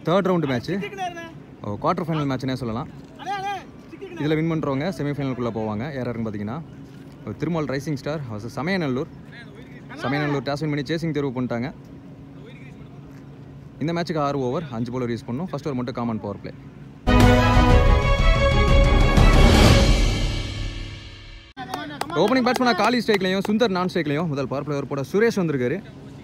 third round match quarter final மேட்ச்னே சொல்லலாம் இதில் வின் பண்ணுறவங்க செமிஃபைனலுக்குள்ளே போவாங்க யார் யாருன்னு பார்த்தீங்கன்னா ஒரு Thirumal rising star versus Samayanallur Samayanallur toss win பண்ணி சேசிங் தேர்வு பண்ணிட்டாங்க இந்த மேட்ச்சுக்கு ஆறு ஓவர் அஞ்சு bowler யூஸ் பண்ணும் ஃபர்ஸ்ட் ஓவர் மட்டும் காமன் பவர் பிளே ஓப்பனிங் பேட்ஸ்மேனாக காலி ஸ்ட்ரைக்லையும் சுந்தர் நான் ஸ்ட்ரைக்லையும் முதல் பவர் பிளேயர் போட சுரேஷ் வந்திருக்காரு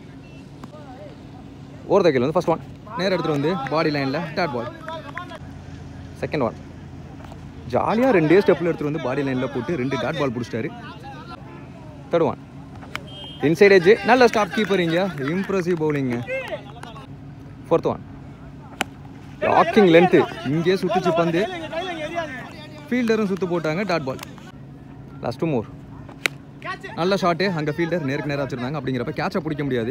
ஓவர் தைக்கல் வந்து ஃபர்ஸ்ட் ஒன் நேரம் எடுத்துகிட்டு வந்து பாடி லைனில் டேட் பால் செகண்ட் ஒன் ஜாலியாக ரெண்டே ஸ்டெப்பில் எடுத்துகிட்டு வந்து பாடி லைனில் போட்டு ரெண்டு டாட் பால் பிடிச்சிட்டாரு தேர்ட் ஒன் இன்சைட் ஏஜ் நல்ல ஸ்டாப் கீப்பர் இங்கே இம்ப்ரெசிவ் பவுலிங்க ஃபோர்த் ஒன் லாக்கிங் லென்த்து இங்கே சுத்துச்சு பந்து ஃபீல்டரும் சுத்து போட்டாங்க dot ball last two more நல்ல ஷாட்டு அங்கே ஃபீல்டர் நேருக்கு நேராக வச்சுருந்தாங்க அப்படிங்கிறப்ப கேட்சை பிடிக்க முடியாது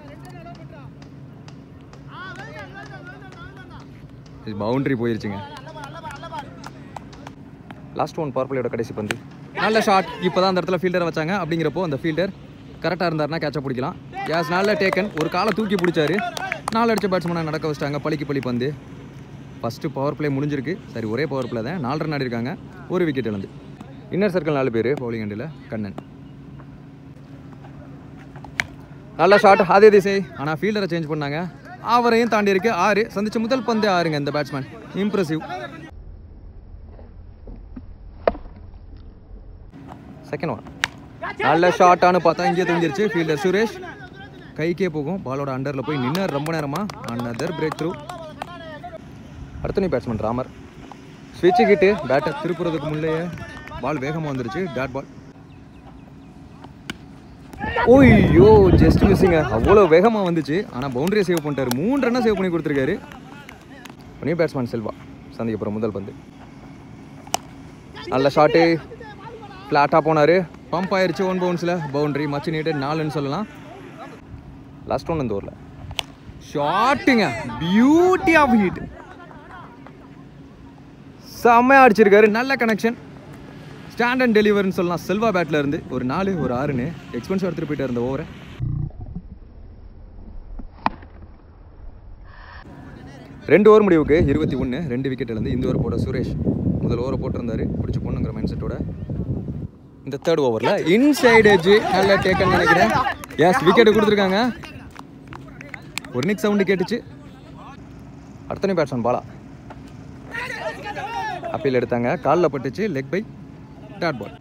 பவுண்டரி போயிருச்சுங்க லாஸ்ட் ஒன் பவர் பிளேயோட கடைசி பந்து நல்ல ஷாட் இப்போ தான் அந்த இடத்துல ஃபீல்டரை வச்சாங்க அப்படிங்கிறப்போ அந்த ஃபீல்டர் கரெக்டாக இருந்தாருன்னா கேட்சை பிடிக்கலாம் யாஸ் நல்ல டேக்கன் ஒரு காலை தூக்கி பிடிச்சாரு நாலு அடிச்ச பேட்ஸ்மேனை நடக்க வச்சிட்டாங்க பழிக்கு பழி பந்து ஃபஸ்ட்டு பவர் பிளே முடிஞ்சிருக்கு சரி ஒரே பவர் பிளே தான் நாலு ரன் ஆடிருக்காங்க ஒரு விக்கெட் இழந்து இன்னர் சர்க்கிள் நாலு பேர் பவுலிங் அண்டில் கண்ணன் நல்ல ஷாட் அதே திசை ஆனால் ஃபீல்டரை சேஞ்ச் பண்ணாங்க அவரையும் தாண்டி இருக்கு ஆறு சந்திச்ச முதல் பந்து ஆறுங்க இந்த பேட்ஸ்மேன் இம்ப்ரெசிவ் செகண்ட் ஒன் நல்ல ஷாட்டானு பார்த்தா இங்கே தெரிஞ்சிருச்சு ஃபீல்டர் சுரேஷ் கைக்கே போகும் பாலோட அண்டரில் போய் நின்று ரொம்ப நேரமா அனதர் பிரேக் த்ரூ அடுத்த நீ பேட்ஸ்மேன் ராமர் ஸ்விட்சு கிட்டு பேட்டை திருப்புறதுக்கு முன்னே பால் வேகமாக வந்துருச்சு டாட் பால் ஓய்யோ ஜஸ்ட் மிஸ்ஸிங்க அவ்வளோ வேகமாக வந்துச்சு ஆனால் பவுண்டரியை சேவ் பண்ணிட்டாரு மூணு ரன்னை சேவ் பண்ணி கொடுத்துருக்காரு நியூ பேட்ஸ்மேன் செல்வா சந்திக்க போகிற முதல் பந்து நல்ல ஷாட்டு ஃப்ளாட்டாக போனார் பம்ப் ஆயிருச்சு ஒன் பவுன்ஸில் பவுண்டரி மச்சு நீட்டு நாலுன்னு சொல்லலாம் லாஸ்ட் ஒன் இந்த ஊரில் ஷாட்டுங்க பியூட்டி ஆஃப் ஹீட் செம்மையாக அடிச்சிருக்காரு நல்ல கனெக்ஷன் ஸ்டாண்ட் அண்ட் டெலிவர்னு சொல்லலாம் செல்வா பேட்டில் இருந்து ஒரு நாலு ஒரு ஆறுன்னு எக்ஸ்பென்சிவ் எடுத்துகிட்டு போயிட்டு இருந்த ஓவரை ரெண்டு ஓவர் முடிவுக்கு இருபத்தி ஒன்று ரெண்டு விக்கெட் இழந்து இந்த ஓவர் போட சுரேஷ் முதல் ஓவரை போட்டிருந்தாரு பிடிச்சி பொண்ணுங்கிற மைண்ட் செட்டோட இந்த தேர்ட் ஓவரில் இன்சைட் எஜ் நல்ல டேக்கன் நினைக்கிறேன் எஸ் விக்கெட் கொடுத்துருக்காங்க ஒரு நிக் சவுண்டு கேட்டுச்சு அடுத்தனே பேட்ஸ்மேன் பாலா அப்பீல் எடுத்தாங்க காலில் பட்டுச்சு leg bye dot ball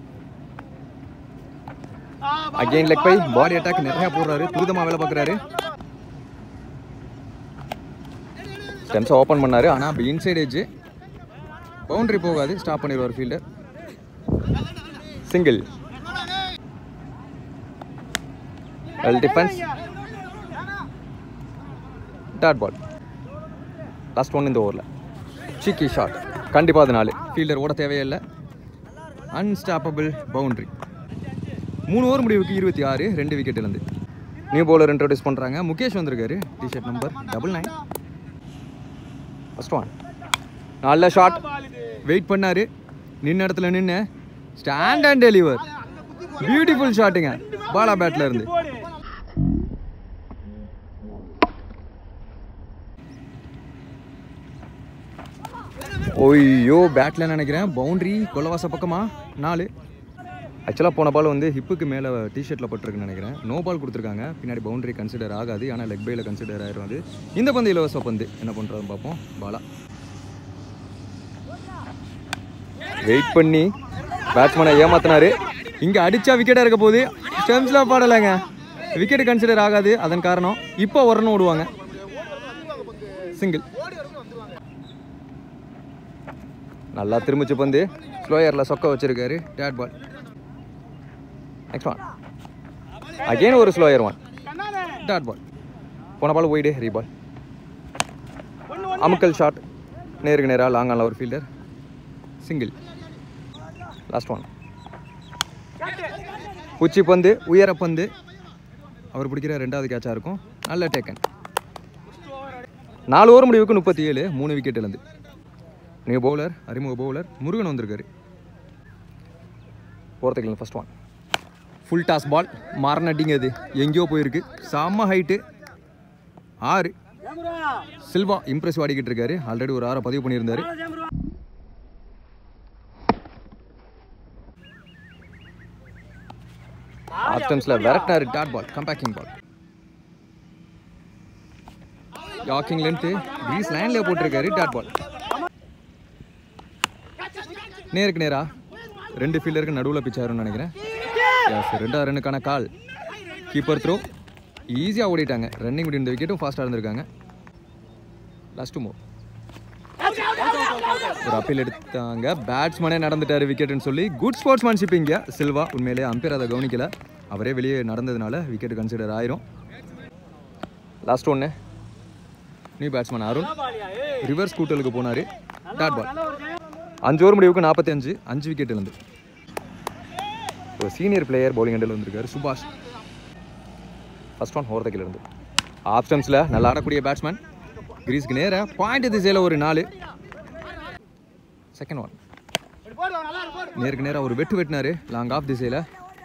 again leg bye body attack நிறைய போடுறாரு துரிதமாக வேலை பார்க்குறாரு டென்ஸை ஓப்பன் பண்ணாரு ஆனால் அப்போ இன்சைட் ஏஜ் பவுண்டரி போகாது ஸ்டாப் பண்ணிடுவார் fielder single well defence dot ball last one இந்த ஓவரில் சிக்கி ஷாட் கண்டிப்பாக அது நாலு ஃபீல்டர் ஓட தேவையில்லை அன்ஸ்டாப்பபிள் பவுண்டரி மூணு ஓவர் முடிவுக்கு இருபத்தி ஆறு ரெண்டு விக்கெட் இழந்து நியூ பவுலர் இன்ட்ரோடியூஸ் பண்ணுறாங்க முகேஷ் வந்திருக்காரு T shirt number double nine first one நல்ல ஷாட் வெயிட் பண்ணாரு நின்ன இடத்துல நின்று ஸ்டாண்ட் அண்ட் டெலிவர் பியூட்டிஃபுல் ஷாட்டுங்க பாலா பேட்ல இருந்து ஓய்யோ பேட்டில் நினைக்கிறேன் பவுண்டரி கொல்லவாச பக்கமா நாலு ஆக்சுவலாக போன பால் வந்து ஹிப்புக்கு மேலே டிஷர்ட்டில் பட்டிருக்குன்னு நினைக்கிறேன் நோ பால் கொடுத்துருக்காங்க பின்னாடி பவுண்டரி கன்சிடர் ஆகாது ஆனால் லெக் பையில் கன்சிடர் ஆயிரும் அது இந்த பந்து இலவச பந்து என்ன பண்ணுறதுன்னு பார்ப்போம் பாலா வெயிட் பண்ணி பேட்ஸ்மேனை ஏமாத்தினாரு இங்கே அடிச்சா விக்கெட்டாக இருக்க போகுது ஸ்டெம்ஸ்லாம் பாடலைங்க விக்கெட் கன்சிடர் ஆகாது அதன் காரணம் இப்போ வரணும் விடுவாங்க சிங்கிள் நல்லா திரும்பிச்சு பந்து ஸ்லோயரில் சொக்க வச்சிருக்காரு dot ball next one again ஒரு ஸ்லோயர் ஒன் டாட் பால் போன பால் போயிடு ரீபால் அமுக்கல் ஷாட் நேருக்கு நேராக லாங் ஆன ஒரு ஃபீல்டர் சிங்கிள் லாஸ்ட் ஒன் உச்சி பந்து உயர பந்து அவர் பிடிக்கிற ரெண்டாவது கேட்சாக இருக்கும் நல்ல டேக்கன் நாலு ஓவர் முடிவுக்கு முப்பத்தி ஏழு மூணு விக்கெட் இழந்து நியூ பவுலர் அறிமுக பவுலர் முருகன் வந்திருக்காரு போகிறதுக்கு first one full toss ball Maran அடிங்க அது எங்கேயோ போயிருக்கு செம்ம ஹைட்டு ஆறு சில்வா இம்ப்ரெஸ் ஆடிக்கிட்டு இருக்காரு ஆல்ரெடி ஒரு ஆறை பதிவு பண்ணியிருந்தாரு ஆப்டன்ஸில் விரட்டினாரு டாட் பால் கம்பேக்கிங் பால் யாக்கிங் லென்த்து கிரீஸ் லைன்லேயே போட்டிருக்காரு டாட் பால் நேருக்கு நேரா ரெண்டு ஃபீல்டருக்கு நடுவில் பிச்சாருன்னு நினைக்கிறேன் எஸ் ரெண்டாவது ரன்னுக்கான கால் கீப்பர் த்ரோ ஈஸியாக ஓடிட்டாங்க ரன்னிங் முடிந்த விக்கெட்டும் ஃபாஸ்ட்டாக இருந்திருக்காங்க லாஸ்ட் மூவ் ஒரு அப்பீல் எடுத்தாங்க பேட்ஸ்மேனே நடந்துட்டாரு விக்கெட்னு சொல்லி குட் ஸ்போர்ட்ஸ்மேன்ஷிப் இங்கே சில்வா உண்மையிலேயே அம்பையர் அதை கவனிக்கல அவரே வெளியே நடந்ததுனால விக்கெட் கன்சிடர் ஆயிரும் லாஸ்ட் ஒன்று நியூ பேட்ஸ்மேன் அருண் ரிவர்ஸ் கூட்டலுக்கு போனார் டாட் பால் அஞ்சு ஓவர் முடிவுக்கு நாற்பத்தி அஞ்சு அஞ்சு விக்கெட் இழந்து ஒரு சீனியர் பிளேயர் பவுலிங் அண்டில் வந்திருக்காரு சுபாஷ் ஃபர்ஸ்ட் ஒன் ஓவர் இருந்து ஆஃப் ஸ்டம்ஸில் நல்லா ஆடக்கூடிய பேட்ஸ்மேன் கிரீஸ்க்கு நேர பாயிண்ட் திசையில் ஒரு நாலு செகண்ட் ஒன் நேருக்கு நேராக ஒரு வெட்டு வெட்டினாரு லாங் ஆஃப் திசையில்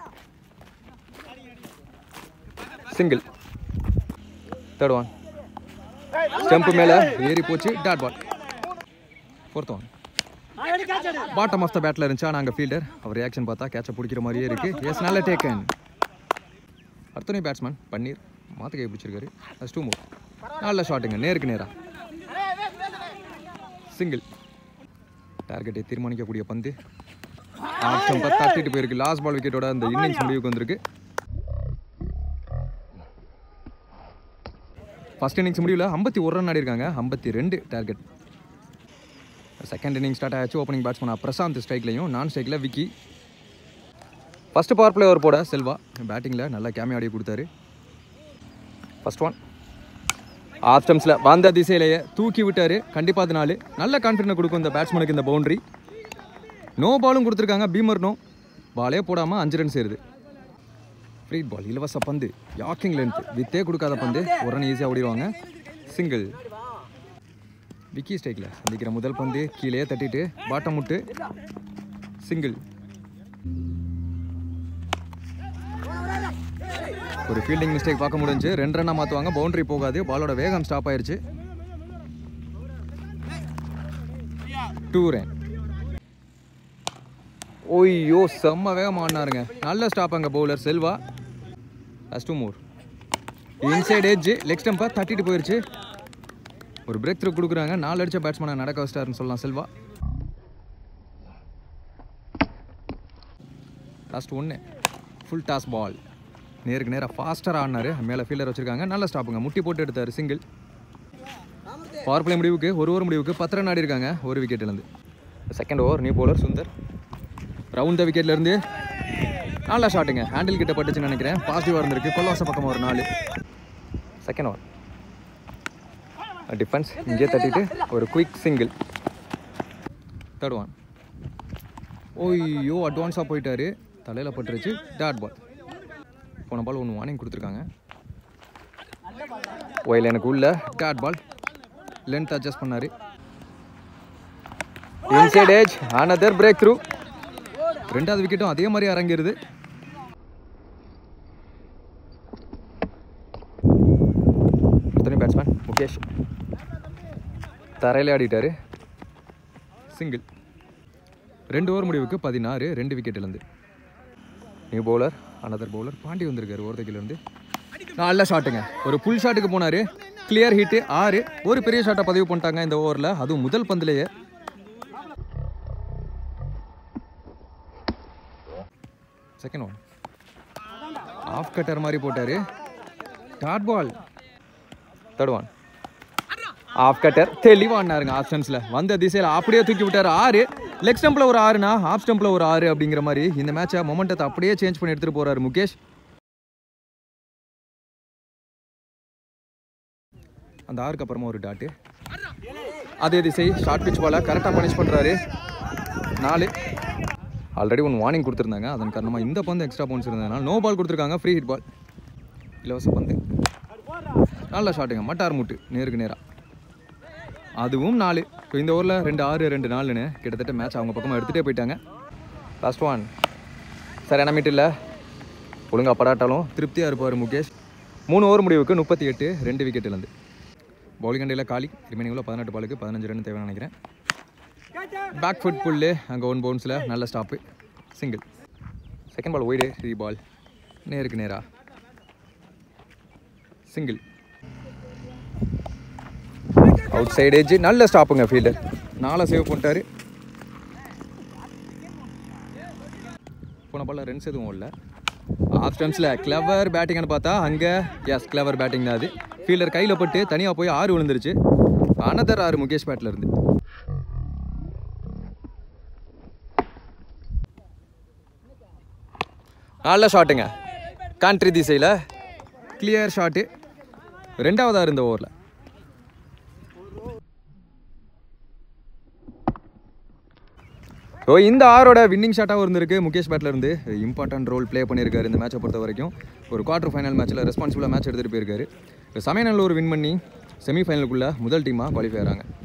சிங்கிள் தேர்ட் ஒன் ஸ்டெம்ப் மேலே ஏறி போச்சு dot ball fourth one bottom of the பேட்டில் இருந்துச்சா நாங்கள் ஃபீல்டர் அவர் ரியாக்ஷன் பார்த்தா கேட்சை பிடிக்கிற மாதிரியே இருக்கு எஸ் நல்ல டேக்கன் அடுத்தனே பேட்ஸ்மேன் பன்னீர் மாற்ற கை பிடிச்சிருக்காரு ஃபஸ்ட் டூ மூவ் நல்ல ஷாட்டுங்க நேருக்கு நேரா சிங்கிள் டார்கெட்டை தீர்மானிக்கக்கூடிய பந்து ஆப்ஷன் தட்டிட்டு போயிருக்கு லாஸ்ட் பால் விக்கெட்டோட அந்த இன்னிங்ஸ் முடிவுக்கு வந்திருக்கு ஃபர்ஸ்ட் இன்னிங்ஸ் முடிவில் ஐம்பத்தி ஒரு ரன் ஆடிருக்காங்க ஐம்பத்தி ரெண்டு டார்கெட் செகண்ட் இன்னிங் ஸ்டார்ட் ஆச்சு ஓப்பனிங் பேட்ஸ்மேன் பிரசாந்த் ஸ்ட்ரைக்லையும் நான் ஸ்ட்ரைக்கில் Vicky first power play over போட செல்வா பேட்டிங்கில் நல்லா கேமி ஆடி கொடுத்தாரு ஃபர்ஸ்ட் ஒன் ஆஃப் ஸ்டம்ஸில் வந்த திசையிலேயே தூக்கி விட்டார் கண்டிப்பாக அதனால நல்ல கான்ஃபிடன்ட் கொடுக்கும் இந்த பேட்ஸ்மேனுக்கு இந்த பவுண்டரி நோ பாலும் கொடுத்துருக்காங்க பீமர் நோ பாலே போடாமல் அஞ்சு ரன் சேருது ஃப்ரீ பால் இலவச பந்து யாக்கிங் லென்த் வித்தே கொடுக்காத பந்து ஒரு ரன் ஈஸியாக ஓடிடுவாங்க சிங்கிள் விக்கி ஸ்ட்ரைக்கில் சந்திக்கிற முதல் பந்து கீழே தட்டிட்டு பாட்டம் முட்டு சிங்கிள் ஒரு ஃபீல்டிங் மிஸ்டேக் பார்க்க முடிஞ்சு ரெண்டு ரன்னாக மாற்றுவாங்க பவுண்டரி போகாது பாலோட வேகம் ஸ்டாப் ஆயிருச்சு டூ ரன் ஓய்யோ செம்ம வேகம் ஆடினாருங்க நல்ல ஸ்டாப் அங்கே bowler Selva last more inside edge leg ஸ்டம்பை தட்டிட்டு போயிருச்சு ஒரு பிரேக் த்ரூ கொடுக்குறாங்க நாலு அடிச்ச பேட்ஸ்மேனை நடக்க வச்சிட்டாருன்னு சொல்லலாம் செல்வா லாஸ்ட் ஒன்று ஃபுல் டாஸ் பால் நேருக்கு நேராக ஃபாஸ்டராக ஆடினாரு மேலே ஃபீல்டர் வச்சிருக்காங்க நல்ல ஸ்டாப்புங்க முட்டி போட்டு எடுத்தார் சிங்கிள் பவர் பிளே முடிவுக்கு ஒரு ஓவர் முடிவுக்கு பத்து ரன் ஆடி இருக்காங்க ஒரு விக்கெட்லேருந்து second over new bowler Sundar round the விக்கெட்லேருந்து நல்ல ஷாட்டுங்க ஹேண்டில் கிட்ட பட்டுச்சுன்னு நினைக்கிறேன் பாசிட்டிவாக இருந்திருக்கு கொல்லவாச பக்கம் ஒரு நாலு செகண்ட் ஓவர் டிஃபென்ஸ் இங்கே தட்டிட்டு ஒரு குயிக் சிங்கிள் தேர்ட் ஒன் ஓய்யோ அட்வான்ஸாக போயிட்டாரு தலையில் பட்டுருச்சு டாட் பால் போன பால் ஒன்று வார்னிங் கொடுத்துருக்காங்க ஒயில் எனக்கு உள்ள டாட் பால் லென்த் அட்ஜஸ்ட் பண்ணார் inside edge another break through ரெண்டாவது விக்கெட்டும் அதே மாதிரி அரங்கிருது அடுத்த பேட்ஸ்மேன் முகேஷ் தரையிலே ஆடிட்டாரு சிங்கிள் ரெண்டு ஓவர் முடிவுக்கு பதினாறு ரெண்டு விக்கெட் இழந்து new bowler another bowler Pandi வந்திருக்காரு ஓரத்தைக்கிலேருந்து நல்ல ஷாட்டுங்க ஒரு புல் ஷாட்டுக்கு போனார் கிளியர் ஹிட்டு ஆறு ஒரு பெரிய ஷாட்டை பதிவு பண்ணிட்டாங்க இந்த ஓவரில் அதுவும் முதல் பந்துலேயே செகண்ட் ஒன் ஆஃப் கட்டர் மாதிரி போட்டார் dot ball third one off cutter தெளிவானாருங்க ஆப்ஷன்ஸில் வந்த திசையில் அப்படியே தூக்கி விட்டார் ஆறு லெக் ஸ்டம்பில் ஒரு ஆறுனா ஆஃப் ஸ்டம்பில் ஒரு ஆறு அப்படிங்கிற மாதிரி இந்த மேட்சை மொமெண்டத்தை அப்படியே சேஞ்ச் பண்ணி எடுத்துகிட்டு போகிறாரு முகேஷ் அந்த ஆறுக்கு அப்புறமா ஒரு டாட்டு அதே திசை ஷார்ட் பிச் பாலை கரெக்டாக பனிஷ் பண்ணுறாரு நாலு ஆல்ரெடி ஒன்று வார்னிங் கொடுத்துருந்தாங்க அதன் காரணமாக இந்த பந்து எக்ஸ்ட்ரா பவுன்ஸ் இருந்ததுனால நோ பால் கொடுத்துருக்காங்க ஃப்ரீ ஹிட் பால் இலவச பந்து நல்ல ஷாட்டுங்க மட்டார் முட்டு நேருக்கு நேராக அதுவும் நாலு இப்போ இந்த ஓவரில் ரெண்டு ஆறு ரெண்டு நாலுன்னு கிட்டத்தட்ட மேட்ச் அவங்க பக்கமாக எடுத்துகிட்டே போயிட்டாங்க லாஸ்ட் ஒன் சரியான மீட் இல்லை ஒழுங்காக படாட்டாலும் திருப்தியாக இருப்பார் முகேஷ் மூணு ஓவர் முடிவுக்கு முப்பத்தி எட்டு ரெண்டு விக்கெட் இழந்து பவுலிங் அண்டையில் காலி ரிமைனிங் உள்ள பதினெட்டு பாலுக்கு பதினஞ்சு ரன் தேவைன்னு நினைக்கிறேன் பேக் ஃபுட் புல்லு அங்கே ஒன் பவுன்ஸில் நல்ல stop single second ball wide re ball நேருக்கு நேரா சிங்கிள் அவுட் சைடு ஏஜ் நல்ல ஸ்டாப்புங்க ஃபீல்டர் நாளை சேவ் பண்ணிட்டாரு போன பால்ல ரன்ஸ் எதுவும் இல்லை ஆஃப் ஸ்டம்ஸில் கிளவர் பேட்டிங்னு பார்த்தா அங்கே எஸ் கிளவர் பேட்டிங் தான் அது ஃபீல்டர் கையில் பட்டு தனியாக போய் ஆறு விழுந்துருச்சு அனதர் ஆறு முகேஷ் பேட்டில் இருந்து நல்ல ஷாட்டுங்க கான்ட்ரி திசையில் கிளியர் ஷாட்டு ரெண்டாவதாக இருந்த ஓவரில் ஸோ இந்த ஆரோட வின்னிங் ஷாட்டாகவும் இருந்திருக்கு முகேஷ் பேட்டில் இருந்து இம்பார்ட்டன்ட் ரோல் ப்ளே பண்ணியிருக்காரு இந்த மேட்சை பொறுத்த வரைக்கும் ஒரு குவார்டர் ஃபைனல் மேட்ச்சில் ரெஸ்பான்சிபிளாக மேட்ச் எடுத்துகிட்டு போயிருக்காரு சமயநல்லூர் வின் பண்ணி செமிஃபைனலுக்குள்ளே முதல் டீமாக குவாலிஃபை ஆகிறாங்க